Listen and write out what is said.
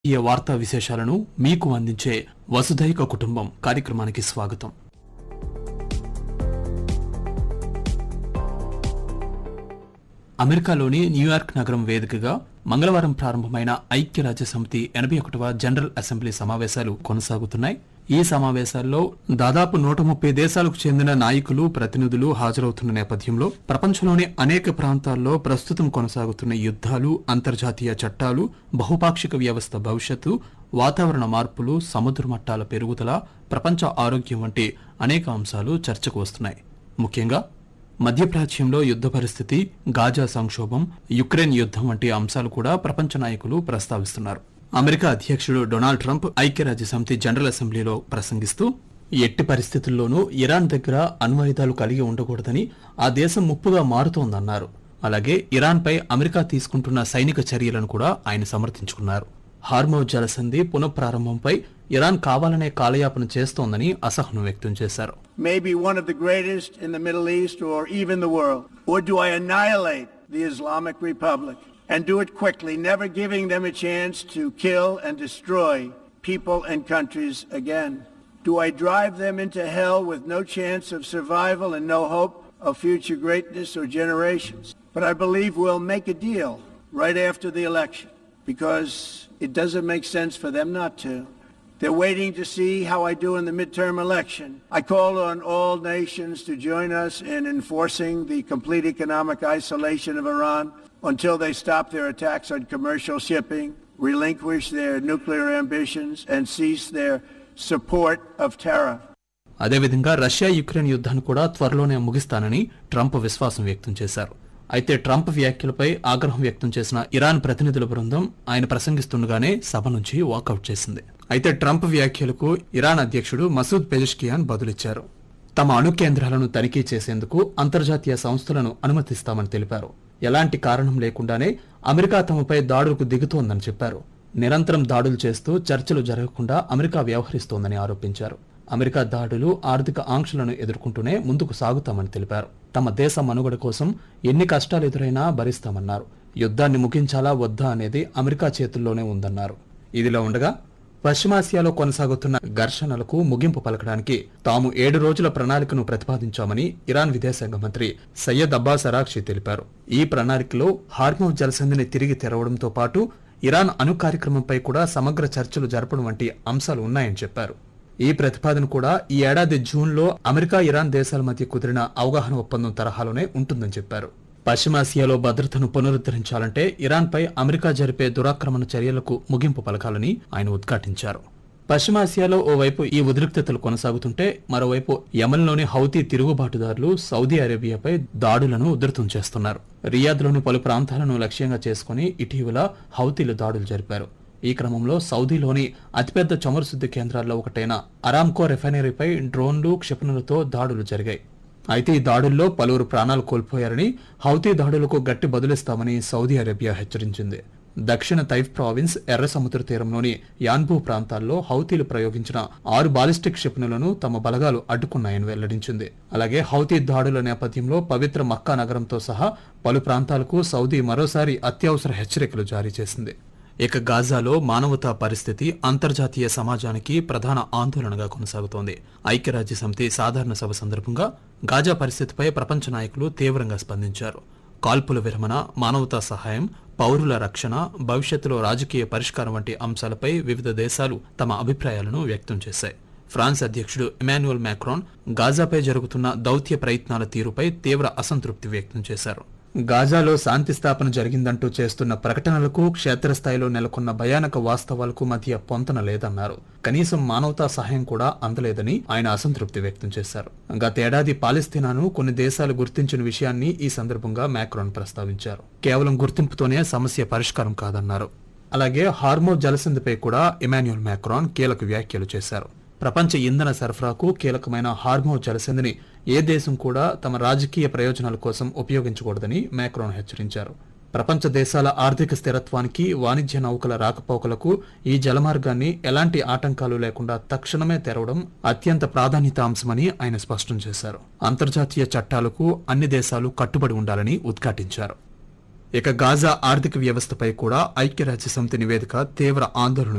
ఈ వార్తా విశేషాలను మీకు అందించే వసుధైక కుటుంబం కార్యక్రమానికి స్వాగతం అమెరికాలోని న్యూయార్క్ నగరం వేదికగా మంగళవారం ప్రారంభమైన ఐక్యరాజ్య సమితి ఎనభై ఒకటవ జనరల్ అసెంబ్లీ సమావేశాలు కొనసాగుతున్నాయి ఈ సమావేశాల్లో దాదాపు నూట ముప్పై దేశాలకు చెందిన నాయకులు ప్రతినిధులు హాజరవుతున్న నేపథ్యంలో ప్రపంచంలోని అనేక ప్రాంతాల్లో ప్రస్తుతం కొనసాగుతున్న యుద్ధాలు అంతర్జాతీయ చట్టాలు బహుపాక్షిక వ్యవస్థ భవిష్యత్తు వాతావరణ మార్పులు సముద్ర మట్టాల పెరుగుదల ప్రపంచ ఆరోగ్యం వంటి అనేక అంశాలు చర్చకు వస్తున్నాయి ముఖ్యంగా మధ్యప్రాచ్యంలో యుద్ధ పరిస్థితి గాజా సంక్షోభం యుక్రెయిన్ యుద్ధం వంటి అంశాలు కూడా ప్రపంచ నాయకులు ప్రస్తావిస్తున్నారు అమెరికా అధ్యక్షుడు డొనాల్డ్ ట్రంప్ ఐక్యరాజ్య సమితి జనరల్ అసెంబ్లీలో ప్రసంగిస్తూ ఎట్టి పరిస్థితుల్లోనూ ఇరాన్ దగ్గర అణ్వాయుధాలు కలిగి ఉండకూడదని ఆ దేశం ముప్పుగా మారుతోందన్నారు అలాగే ఇరాన్పై అమెరికా తీసుకుంటున్న సైనిక చర్యలను కూడా ఆయన సమర్థించుకున్నారు హార్మో జలసంధి పునఃప్రారంభంపై ఇరాన్ కావాలనే కాలయాపన చేస్తోందని అసహనం వ్యక్తం చేశారు maybe one of the greatest in the Middle East or even the world? Or do I annihilate the Islamic Republic and do it quickly, never giving them a chance to kill and destroy people and countries again? Do I drive them into hell with no chance of survival and no hope of future greatness or generations? But I believe we'll make a deal right after the election because it doesn't make sense for them not to. They're waiting to see how I do in the midterm election. I call on all nations to join us in enforcing the complete economic isolation of Iran until they stop their attacks on commercial shipping, relinquish their nuclear ambitions, and cease their support of terror. అదేవిధంగా Russia Ukraine యుద్ధాన్ని కూడా త్వరలోనే ముగిస్తానని Trump విశ్వాసం వ్యక్తం చేశారు అయితే Trump వ్యాఖ్యలపై ఆగ్రహం వ్యక్తం చేసిన ఇరాన్ ప్రతినిధుల బృందం ఆయన ప్రసంగిస్తుండగానే సభ నుంచి వాకౌట్ చేసింది అయితే ట్రంప్ వ్యాఖ్యలకు ఇరాన్ అధ్యక్షుడు మసూద్ పెజెష్కియాన్ బదులిచ్చారు తమ అణు కేంద్రాలను తనిఖీ చేసేందుకు అంతర్జాతీయ సంస్థలను అనుమతిస్తామని తెలిపారు ఎలాంటి కారణం లేకుండానే అమెరికా తమపై దాడులకు దిగుతోందని చెప్పారు నిరంతరం దాడులు చేస్తూ చర్చలు జరగకుండా అమెరికా వ్యవహరిస్తోందని ఆరోపించారు అమెరికా దాడులు ఆర్థిక ఆంక్షలను ఎదుర్కొంటూనే ముందుకు సాగుతామని తెలిపారు తమ దేశ మనుగడ కోసం ఎన్ని కష్టాలు ఎదురైనా భరిస్తామన్నారు యుద్ధాన్ని ముగించాలా వద్దా అనేది అమెరికా చేతుల్లోనే ఉందన్నారు ఇదిలా ఉండగా పశ్చిమాసియాలో కొనసాగుతున్న ఘర్షణలకు ముగింపు పలకడానికి తాము ఏడు రోజుల ప్రణాళికను ప్రతిపాదించామని ఇరాన్ విదేశాంగ మంత్రి సయ్యద్ అబ్బాస్ అరాక్షి తెలిపారు ఈ ప్రణాళికలో హార్మోన్ జలసంధిని తిరిగి తెరవడంతో పాటు ఇరాన్ అణు కార్యక్రమంపై కూడా సమగ్ర చర్చలు జరపడం వంటి అంశాలు ఉన్నాయని చెప్పారు ఈ ప్రతిపాదన కూడా ఈ ఏడాది జూన్లో అమెరికా ఇరాన్ దేశాల మధ్య కుదిరిన అవగాహన ఒప్పందం తరహాలోనే ఉంటుందని చెప్పారు పశ్చిమాసియాలో భద్రతను పునరుద్ధరించాలంటే ఇరాన్పై అమెరికా జరిపే దురాక్రమణ చర్యలకు ముగింపు పలకాలని ఆయన ఉద్ఘాటించారు పశ్చిమాసియాలో ఓవైపు ఈ ఉద్రిక్తతలు కొనసాగుతుంటే మరోవైపు యమన్లోని హౌతీ తిరుగుబాటుదారులు సౌదీ అరేబియాపై దాడులను ఉధృతం చేస్తున్నారు రియాద్లోని పలు ప్రాంతాలను లక్ష్యంగా చేసుకుని ఇటీవల హౌతీలు దాడులు జరిపారు ఈ క్రమంలో సౌదీలోని అతిపెద్ద చమురు శుద్ధి కేంద్రాల్లో ఒకటైన అరామ్కో రిఫైనరీపై డ్రోన్లు క్షిపణులతో దాడులు జరిగాయి అయితే ఈ దాడుల్లో పలువురు ప్రాణాలు కోల్పోయారని హౌతీ దాడులకు గట్టి బదులిస్తామని సౌదీ అరేబియా హెచ్చరించింది దక్షిణ తైఫ్ ప్రావిన్స్ ఎర్ర సముద్ర తీరంలోని యాన్బూ ప్రాంతాల్లో హౌతీలు ప్రయోగించిన ఆరు బాలిస్టిక్ క్షిపణులను తమ బలగాలు అడ్డుకున్నాయని వెల్లడించింది అలాగే హౌతీ దాడుల నేపథ్యంలో పవిత్ర మక్కా నగరంతో సహా పలు ప్రాంతాలకు సౌదీ మరోసారి అత్యవసర హెచ్చరికలు జారీ చేసింది ఇక గాజాలో మానవతా పరిస్థితి అంతర్జాతీయ సమాజానికి ప్రధాన ఆందోళనగా కొనసాగుతోంది ఐక్యరాజ్య సమితి సాధారణ సభ సందర్భంగా గాజా పరిస్థితిపై ప్రపంచ నాయకులు తీవ్రంగా స్పందించారు కాల్పుల విరమణ మానవతా సహాయం పౌరుల రక్షణ భవిష్యత్తులో రాజకీయ పరిష్కారం వంటి అంశాలపై వివిధ దేశాలు తమ అభిప్రాయాలను వ్యక్తం చేశాయి ఫ్రాన్స్ అధ్యక్షుడు ఇమాన్యుయల్ మ్యాక్రాన్ గాజాపై జరుగుతున్న దౌత్య ప్రయత్నాల తీరుపై తీవ్ర అసంతృప్తి వ్యక్తం చేశారు గాజాలో శాంతి స్థాపన జరిగిందంటూ చేస్తున్న ప్రకటనలకు క్షేత్రస్థాయిలో నెలకొన్న భయానక వాస్తవాలకు మధ్య పొంతన లేదన్నారు కనీసం మానవతా సహాయం కూడా అందలేదని ఆయన అసంతృప్తి వ్యక్తం చేశారు గతేడాది పాలస్తీనాను కొన్ని దేశాలు గుర్తించిన విషయాన్ని ఈ సందర్భంగా మ్యాక్రాన్ ప్రస్తావించారు కేవలం గుర్తింపుతోనే సమస్య పరిష్కారం కాదన్నారు అలాగే హార్మో జలసంధిపై కూడా ఇమాన్యుయల్ మ్యాక్రాన్ కీలక వ్యాఖ్యలు చేశారు ప్రపంచ ఇంధన సరఫరాకు కీలకమైన హార్మో జలసంధిని ఏ దేశం కూడా తమ రాజకీయ ప్రయోజనాల కోసం ఉపయోగించకూడదని మ్యాక్రోన్ హెచ్చరించారు ప్రపంచ దేశాల ఆర్థిక స్థిరత్వానికి వాణిజ్య నౌకల రాకపోకలకు ఈ జలమార్గాన్ని ఎలాంటి ఆటంకాలు లేకుండా తక్షణమే తెరవడం అత్యంత ప్రాధాన్యత అంశమని ఆయన స్పష్టం చేశారు అంతర్జాతీయ చట్టాలకు అన్ని దేశాలు కట్టుబడి ఉండాలని ఉద్ఘాటించారు ఇక గాజా ఆర్థిక వ్యవస్థపై కూడా ఐక్యరాజ్య సమితి నివేదిక తీవ్ర ఆందోళన